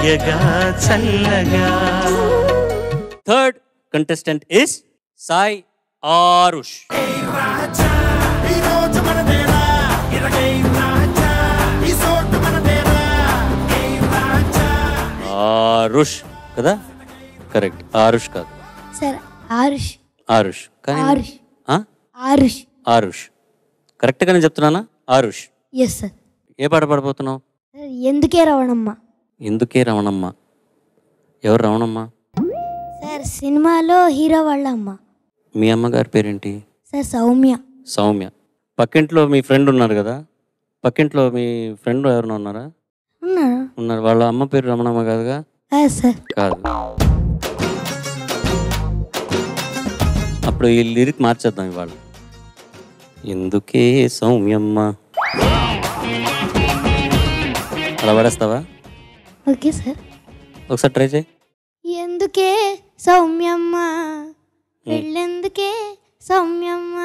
భాగ్యగా చల్లగా third contestant is Sai Arush Arush కదా correct Aarush కాదు సార్ ఆరుష్ ఆరుష్ కానీ ఆరుష్ ఆ? ఆరుష్ ఆరుష్ కరెక్ట్గానే చెప్తున్నానా ఆరుష్ ఎస్ సార్ ఏ పాట పాడబోతున్నావు సార్ ఎందుకే రవణమ్మ ఎందుకే రమణమ్మ ఎవరు రమణమ్మ సార్ సినిమాలో హీరో వాళ్ళ అమ్మ మీ అమ్మగారి పేరేంటి సార్ సౌమ్య సౌమ్య పక్కింట్లో మీ ఫ్రెండ్ ఉన్నారు కదా పక్కింట్లో మీ ఫ్రెండ్ ఎవరైనా ఉన్నారా ఉన్నాడు ఉన్నారు వాళ్ళ అమ్మ పేరు రమణమ్మ కాదుగా కాదు సార్ కాదు అప్పుడు ఈ లిరిక్ మార్చేద్దాం ఇవాళ ఎందుకే సౌమ్యమ్మ అలా పడేస్తావా ఓకే సార్ ఒకసారి ట్రై చేయి ఎందుకే సౌమ్యమ్మ పెళ్ళెందుకే సౌమ్యమ్మ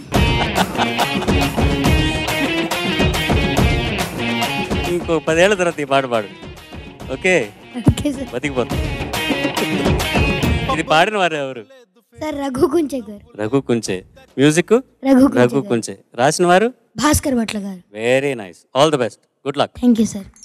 ఇంకో పదేళ్ల తర్వాత ఈ పాట పాడు ఓకే ఓకే సార్ బతికిపోతుంది ఇది పాడిన వారు ఎవరు సార్ రఘు కుంచే గారు రఘు కుంచే మ్యూజిక్ రఘు రఘు కుంచే గారు. కుంచే రాసిన వారు భాస్కర్ భట్ల గారు very nice all the best good luck thank you sir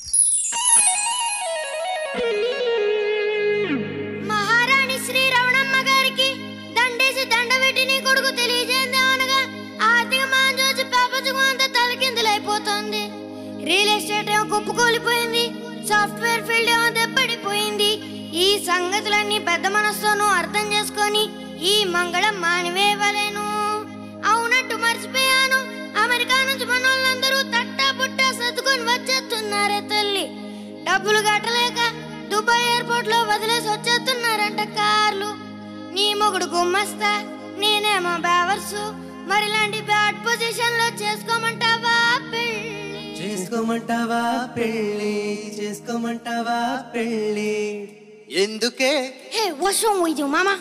మహారాణి శ్రీ రమణమ్మ గారికి దండేసి దండబెట్టి నీ కొడుకు తెలియజేయండి అనగా ఆర్థిక మాం చూసి ప్రపంచం అంతా తలకిందులైపోతుంది రియల్ ఎస్టేట్ ఏమో కుప్పకూలిపోయింది సాఫ్ట్వేర్ ఫీల్డ్ ఏమో దెబ్బడిపోయింది ఈ సంగతులన్నీ పెద్ద మనసుతోనూ అర్థం చేసుకొని ఈ మంగళం మానివేయవలేను అవునట్టు మర్చిపోయాను అమెరికా నుంచి మన వాళ్ళందరూ తట్టా పుట్టా సర్దుకొని వచ్చేస్తున్నారే తల్లి డబ్బులు కట్టలేక దుబాయ్ ఎయిర్పోర్ట్ లో వదిలేసి వచ్చేస్తున్నారంట కార్లు నీ మొగుడు గుమ్మస్తా నేనేమో బేవర్సు మరి ఇలాంటి బ్యాడ్ పొజిషన్ లో చేసుకోమంటావా పెళ్ళి చేసుకోమంటావా పెళ్ళి చేసుకోమంటావా పెళ్ళి ఎందుకే హే వర్షం ఇది మామా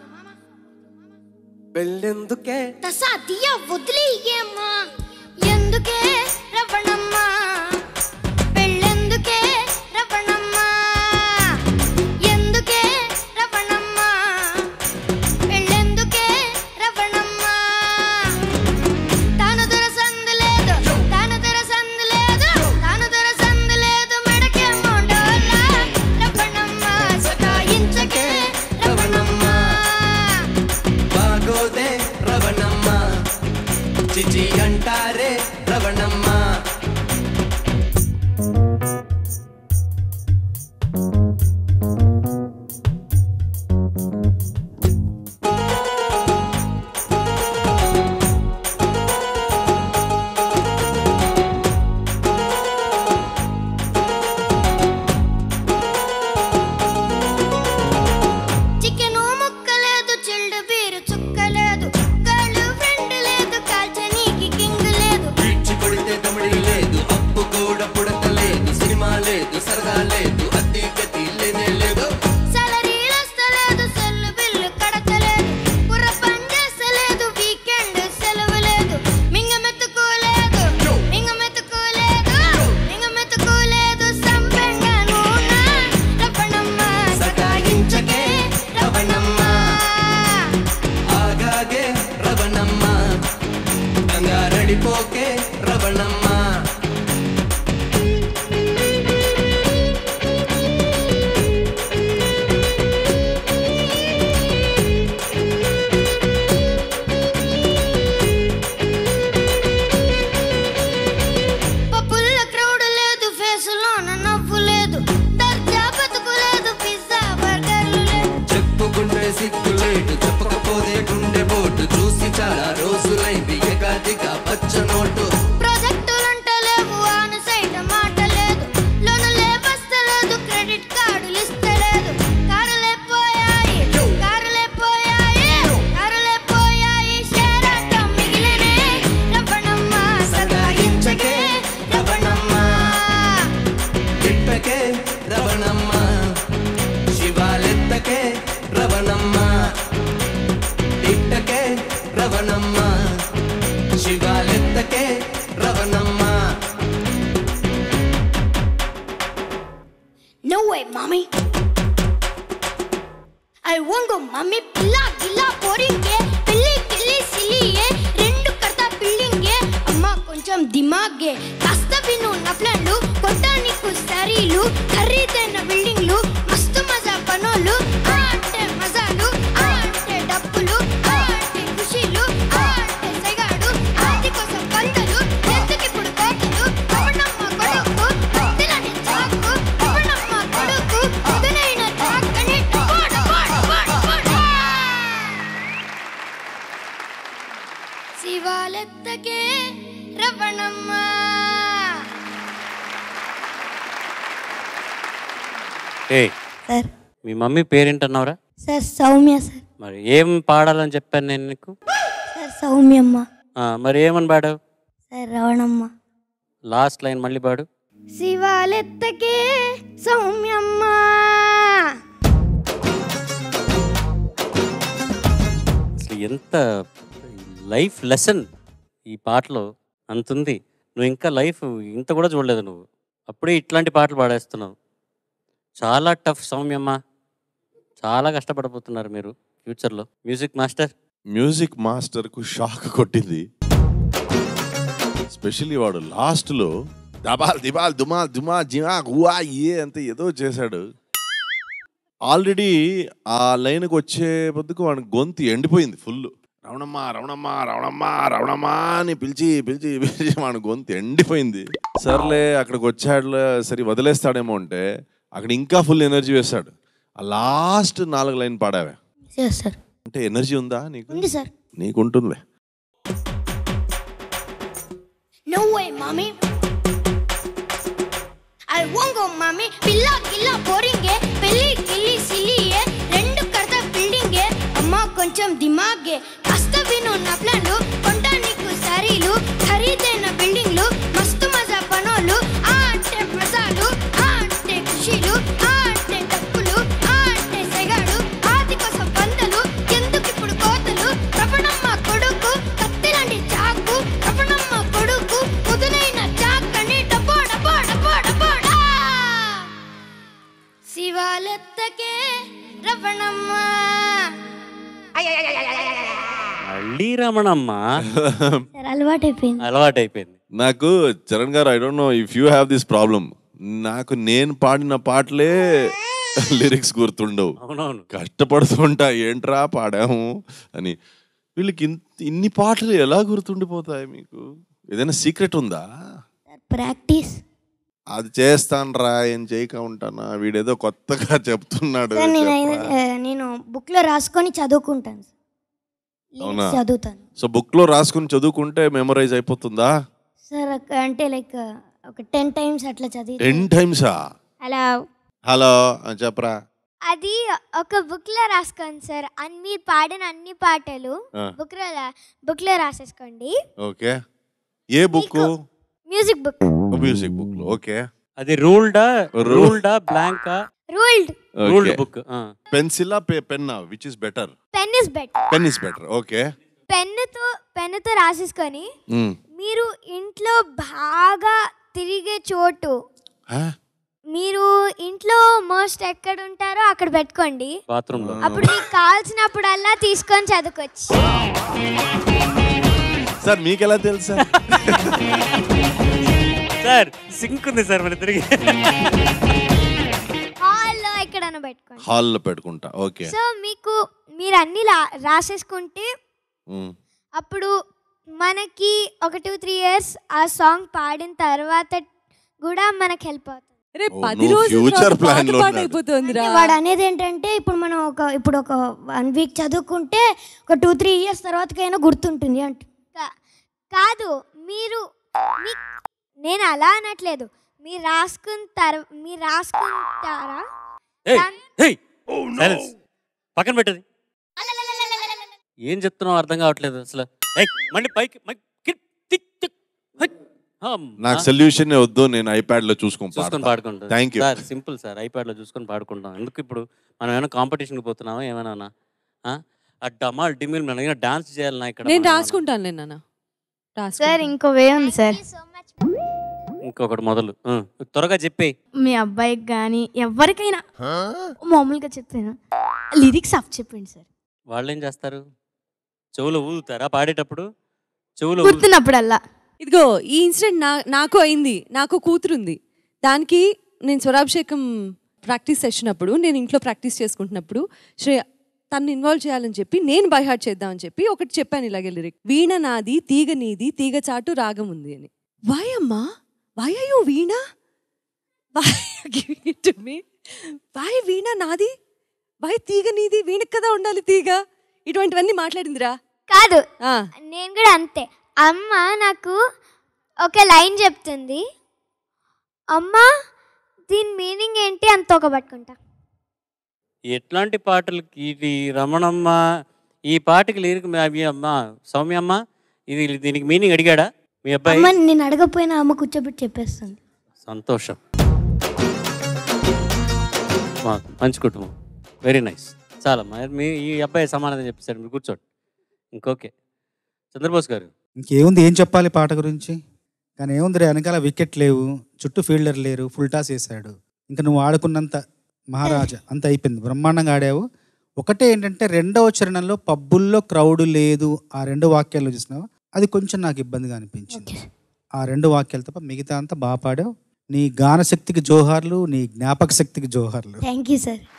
పెళ్ళెందుకే తసా తీయ వదిలేయమ్మా ఎందుకే రవణమ్మ పెళ్ళెందుకే రవణమ్మ ఎందుకే రవణమ్మ పెళ్ళెందుకే రవణమ్మ తాను దొరసందు లేదు తాను దొరసందు లేదు తాను దొరసందు లేదు మెడకేమో డోలా రవణమ్మ సతాయించకే రవణమ్మ బాగోదే రవణమ్మ చిచి అంటారే Ravanamma No way, mommy. I won't go, mommy. పిల్ల గిల్ల పోరింగే పెళ్లి గిల్లి సిలియే రెండు కడతా బిల్డింగే అమ్మ కొంచెం దిమాగే కాస్త విను నా ప్లాన్లు కొట్టా నీకు సారీలు ఖరీదైన బిల్డింగ్లు మస్తు మజా పనోళ్ళు ఆ అంటే మజాలు ఆ అంటే డబ్బులు ఆ అంటే ఖుషీలు ఆ అంటే సెగాడు ఆది కోసం పందలు ఎందుకిప్పుడు కోతలు అవనమ్మ కొడుకు కత్తిలని చాకు అవనమ్మ కొడుకు అదునైన చాకని టపాడు పాడు పాడు పాడు శివాలెత్తకే రవణమ్మ ఏ సార్ మీ మమ్మీ పేరేంటన్నావురా సార్ సౌమ్య సార్ మరి ఏం పాడాలని చెప్పాను నేను నీకు సార్ సౌమ్యమ్మ ఆ, మరి ఏమని పాడావు సార్ రవణమ్మ లాస్ట్ లైన్ మళ్ళీ పాడు శివాలెత్తకే సౌమ్యమ్మ అసలు ఎంత లైఫ్ లెసన్ ఈ పాటలో అంతుంది నువ్వు ఇంకా లైఫ్ ఇంత కూడా చూడలేదు నువ్వు అప్పుడే ఇట్లాంటి పాటలు పాడేస్తున్నావు చాలా టఫ్ సౌమ్యమ్మ చాలా కష్టపడిపోతున్నారు మీరు ఫ్యూచర్లో మ్యూజిక్ మాస్టర్ మ్యూజిక్ మాస్టర్కు షాక్ కొట్టింది స్పెషల్లీ వాడు లాస్ట్లో దబాల్ దిబాల్ దుమాల్ దుమా జిమా గువా ఏ అంత ఏదో చేశాడు ఆల్రెడీ ఆ లైన్కి వచ్చే పొద్దుకు వాడి గొంతు ఎండిపోయింది ఫుల్ రవణమ్మ రవణమ్మ రవణమ్మ రవణమ్మ అని పిలిచి పిలిచి పిలిచి వాడి గొంతు ఎండిపోయింది సర్లే అక్కడికి వచ్చాడు సరే వదిలేస్తాడేమో అంటే అక్కడ ఇంకా ఫుల్ ఎనర్జీ వేస్తాడు ఆ లాస్ట్ నాలుగు లైన్ పాడావే ఎస్ సార్ అంటే ఎనర్జీ ఉందా నీకు ఉంది సార్ నీకుంటుందిలే No way, mommy. I won't go, mommy. పిల్ల గిల్ల పోరింగే పెళ్లి గిల్లి సిలియే రెండు కడతా బిల్డింగే అమ్మ కొంచెం దిమాగే కాస్త విను నా ప్లాన్లు కొంటా నీకు సారీలు ఖరీదైన బిల్డింగ్లు మస్తు మజా పనోళ్ళు ఆ అంటే మజాలు ఆ అంటే ఖుషీలు ఆ అంటే డబ్బులు ఆ అంటే సెగాడు ఆది కోసం పందలు ఎందుకిప్పుడు కోతలు రవణమ్మ కొడుకు కత్తిలాంటి చాకు రవణమ్మ కొడుకు ముదునైన చాకని డబ్బో డబ్బో డబ్బో డబ్బోడా శివాలెత్తకే రవణమ్మ మళ్ళీ రమణమ్మ సార్ అలవాటు అయిపోయింది అలవాటు అయిపోయింది నాకు చరణ్ గారు I don't know if you have this problem నాకు నేను పాడిన పాటలే లిరిక్స్ గుర్తుండవు అవునవును కష్టపడుతుంటా ఏంట్రా పాడాము అని వీళ్ళకి ఇన్- ఇన్ని పాటలు ఎలా గుర్తుండిపోతాయి మీకు ఏదైనా సీక్రెట్ ఉందా సార్ ప్రాక్టీస్ అది చేస్తాను రా ఏం చేయక ఉంటానా వీడేదో కొత్తగా చెప్తున్నాడు సార్ నేను చెప్పరా. ఆ, నేను బుక్లో రాసుకొని చదువుకుంటాను సార్ అవునా? Lyrics చదువుతాను సో బుక్ లో రాసుకుని చదువుకుంటే మెమరైజ్ అయిపోతుందా సార్ ఒక- అంటే లైక్ ఒక టెన్ టైమ్స్ అట్లా చదివి టెన్ టైమ్సా అలా హలో చెప్పరా అది ఒక బుక్ లో రాసుకోండి సార్ అన్ని మీరు పాడిన అన్ని పాటలు ఆ. బుక్ లో బుక్ లో రాసేసుకోండి ఓకే ఏ book music book music book లో ఓకే అది రూల్డా Rule. రూల్డా బ్లాంకా రూల్డ్ రూల్డ్ బుక్ పెన్సిలా పెన్నా which is better pen is bet pen is better okay పెన్నుతో పెన్నుతో రాసేసుకొని మీరు ఇంట్లో బాగా తిరిగే చోటు మీరు ఇంట్లో మోస్ట్ ఎక్కడ ఉంటారో అక్కడ పెట్టుకోండి బాత్రూమ్ లో అప్పుడు మీకు కావాల్సినప్పుడల్లా తీసుకొని చదువుకోవచ్చు సార్ మీకు ఎలా తెలుసా సార్ సింక్ ఉంది సార్ మన తిరిగి హాల్లో ఎక్కడైనా పెట్టుకోండి హాల్లో పెట్టుకుంటా ఓకే సో మీకు మీరు అన్ని రా- రాసేసుకుంటే అప్పుడు మనకి ఒక టూ త్రీ ఇయర్స్ ఆ సాంగ్ పాడిన తర్వాత కూడా మనకు హెల్ప్ అవుతుంది రే ఓ, పది నువ్వు రోజులు future పాటు plan లో పాట ఉన్నాడు. అయిపోతుందిరా అంటే వాడు అనేది ఏంటంటే ఇప్పుడు మనం ఒక ఇప్పుడు ఒక వన్ వీక్ చదువుకుంటే ఒక టూ త్రీ ఇయర్స్ తర్వాతకైనా గుర్తుంటుంది అంట కా- కాదు మీరు మీ- నేను అలా అనట్లేదు మీరు రాసుకున్న తర్వా మీరు రాసుకుంటారా ఏయ్, దాన్- ఏయ్, silence. పక్కన పెట్టది ఏం చెప్తున్నావు అర్థం కావట్లేదు అసలు ఏయ్, మళ్ళీ పైకి మై- కిక్, టిక్, టిక్, హై. అమ్మా. నాకు సొల్యూషన్ వద్దు నేను ఐప్యాడ్ లో చూసుకొని చూసుకొని పాడుకుంటాం thank you sir simple sir iPad లో చూసుకొని పాడుకుంటాం ఎందుకు ఇప్పుడు మనం ఏమైనా కాంపిటీషన్కి పోతున్నామా ఏమైనా ఆ? ఆ డమాల్ డిమిల్ మనం ఏమైనా డాన్స్ చేయాలన్నా ఇక్కడ నేను మనం? రాసుకుంటాను నాన్న సార్ ఇంకో వే ఉంది సార్ సో మచ్ ఇంకొకటి మొదలు ఆ, త్వరగా చెప్పే మీ అబ్బాయికి కానీ ఎవరికైనా మామూలుగా చెప్పాను లిరిక్స్ అప్ చెప్పండి సార్ వాళ్ళు ఏం చేస్తారు చెవులు ఊదుతారా పాడేటప్పుడు చెవులు ఊదు- గుర్తున్నప్పుడల్లా ఇదిగో ఈ ఇన్సిడెంట్ నా నాకు అయింది నాకు కూతురుంది దానికి నేను స్వరాభిషేకం ప్రాక్టీస్ సెషన్ అప్పుడు నేను ఇంట్లో ప్రాక్టీస్ చేసుకుంటున్నప్పుడు శ్రేయ తను ఇన్వాల్వ్ చేయాలని చెప్పి నేను బై హార్ట్ చేద్దామని చెప్పి ఒకటి చెప్పాను ఇలాగే లిరిక్ వీణ నాది తీగ నీది తీగ చాటు రాగం ఉంది అని వై అమ్మా వై అయ్యో వీణ టు మీ వై వీణ నాది వై తీగ నీది వీణకి కదా ఉండాలి తీగ ఇటువంటివన్నీ మాట్లాడిందిరా కాదు ఆ, నేను కూడా అంతే అమ్మ నాకు ఒక లైన్ చెప్తుంది అమ్మ దీని మీనింగ్ ఏంటి అంత ఒక పట్టుకుంటా ఎట్లాంటి పాటలకి ఇది రమణమ్మ ఈ పాటకి లిరిక్ మీ అమ్మ సౌమ్యమ్మ ఇది దీనికి మీనింగ్ అడిగాడా మీ అబ్బాయి అమ్మ నేను అడగపోయినా అమ్మ కూర్చోబెట్టి చెప్పేస్తుంది సంతోషం మా- మంచి కుటుంబం వెరీ నైస్ చాలా మా- మీ ఈ అబ్బాయి సమాధానం చెప్పేశారు మీరు కూర్చోండి ఇంకోకే చంద్రబోస్ గారు ఇంకేముంది ఏం చెప్పాలి పాట గురించి కానీ ఏముంది రే వెనకాల వికెట్ లేవు చుట్టూ ఫీల్డర్ లేరు ఫుల్ టాస్ వేసాడు ఇంకా నువ్వు ఆడుకున్నంత మహారాజా అంత అయిపోయింది బ్రహ్మాండంగా ఆడావు ఒకటే ఏంటంటే రెండవ చరణంలో పబ్బుల్లో క్రౌడ్ లేదు ఆ రెండు వాక్యాలు చూసినావు అది కొంచెం నాకు ఇబ్బందిగా అనిపించింది ఆ రెండు వాక్యాలు తప్ప మిగతా అంతా బాగా పాడావు నీ గాన శక్తికి జోహార్లు నీ జ్ఞాపక శక్తికి జోహార్లు thank you sir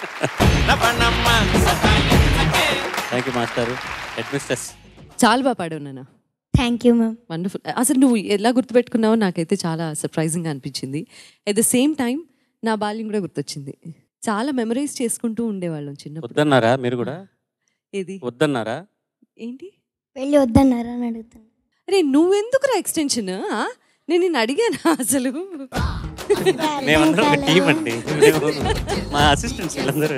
thank you మాస్టారు హెడ్ మిస్టర్స్ చాలా బాగా పాడావు నాన్న థ్యాంక్ యూ మ్యామ్ వండర్ఫుల్ అసలు నువ్వు ఎలా గుర్తుపెట్టుకున్నావో నాకైతే చాలా సర్ప్రైజింగ్గా అనిపించింది అట్ ద సేమ్ టైం నా బాల్యం కూడా గుర్తొచ్చింది చాలా మెమరైజ్ చేసుకుంటూ ఉండేవాళ్ళం చిన్నప్పుడు వద్దన్నారా మీరు కూడా ఏది వద్దన్నారా ఏంటి వెళ్ళి వద్దన్నారా అని అడుగుతాను అరే నువ్వెందుకురా ఎక్స్టెన్షన్ నేను నిన్ను అడిగానా అసలు మేమందరం ఒక టీం అండి మేము మా అసిస్టెంట్స్ వీళ్ళందరూ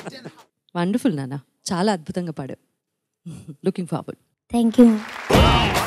వండర్ఫుల్ నాన్న చాలా అద్భుతంగా పాడావు looking forward thank you ma'am